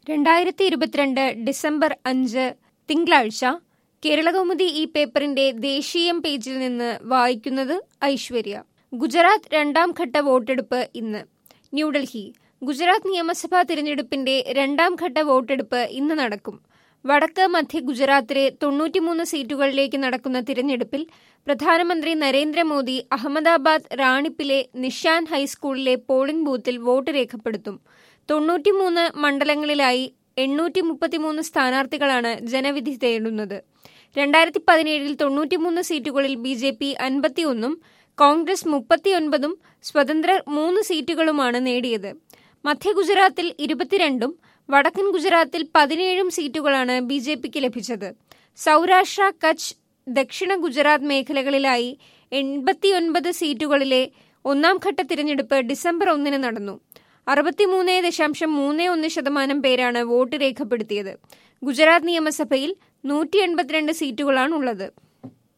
രണ്ടായിരത്തി ഇരുപത്തിരണ്ട് ഡിസംബർ അഞ്ച് തിങ്കളാഴ്ച കേരളകൗമുദി ഈ പേപ്പറിന്റെ ദേശീയം പേജിൽ നിന്ന് വായിക്കുന്നത് ഐശ്വര്യ ഗുജറാത്ത് രണ്ടാം ഘട്ട വോട്ടെടുപ്പ് ഇന്ന് ന്യൂഡൽഹി ഗുജറാത്ത് നിയമസഭാ തിരഞ്ഞെടുപ്പിന്റെ രണ്ടാം ഘട്ട വോട്ടെടുപ്പ് ഇന്ന് നടക്കും വടക്ക് മധ്യ ഗുജറാത്തിലെ തൊണ്ണൂറ്റിമൂന്ന് സീറ്റുകളിലേക്ക് നടക്കുന്ന തിരഞ്ഞെടുപ്പിൽ പ്രധാനമന്ത്രി നരേന്ദ്രമോദി അഹമ്മദാബാദ് റാണിപ്പിലെ നിഷാൻ ഹൈസ്കൂളിലെ പോളിംഗ് ബൂത്തിൽ വോട്ട് രേഖപ്പെടുത്തും തൊണ്ണൂറ്റിമൂന്ന് മണ്ഡലങ്ങളിലായി എണ്ണൂറ്റി മുപ്പത്തിമൂന്ന് സ്ഥാനാർത്ഥികളാണ് ജനവിധി തേടുന്നത് രണ്ടായിരത്തി പതിനേഴിൽ തൊണ്ണൂറ്റിമൂന്ന് സീറ്റുകളിൽ ബി ജെ പി അൻപത്തിയൊന്നും കോൺഗ്രസ് മുപ്പത്തിയൊൻപതും സ്വതന്ത്രർ മൂന്ന് സീറ്റുകളുമാണ് നേടിയത് മധ്യ ഗുജറാത്തിൽ ഇരുപത്തിരണ്ടും വടക്കൻ ഗുജറാത്തിൽ പതിനേഴും സീറ്റുകളാണ് ബി ജെ പിക്ക് ലഭിച്ചത് സൗരാഷ്ട്ര കച്ച് ദക്ഷിണ ഗുജറാത്ത് മേഖലകളിലായി എൺപത്തിയൊൻപത് സീറ്റുകളിലെ ഒന്നാം ഘട്ട തിരഞ്ഞെടുപ്പ് ഡിസംബർ ഒന്നിന് നടന്നു അറുപത്തിമൂന്ന് ദശാംശം മൂന്ന് ഒന്ന് ശതമാനം പേരാണ് വോട്ട് രേഖപ്പെടുത്തിയത് ഗുജറാത്ത് നിയമസഭയിൽ നൂറ്റി എൺപത്തിരണ്ട് സീറ്റുകളാണുള്ളത്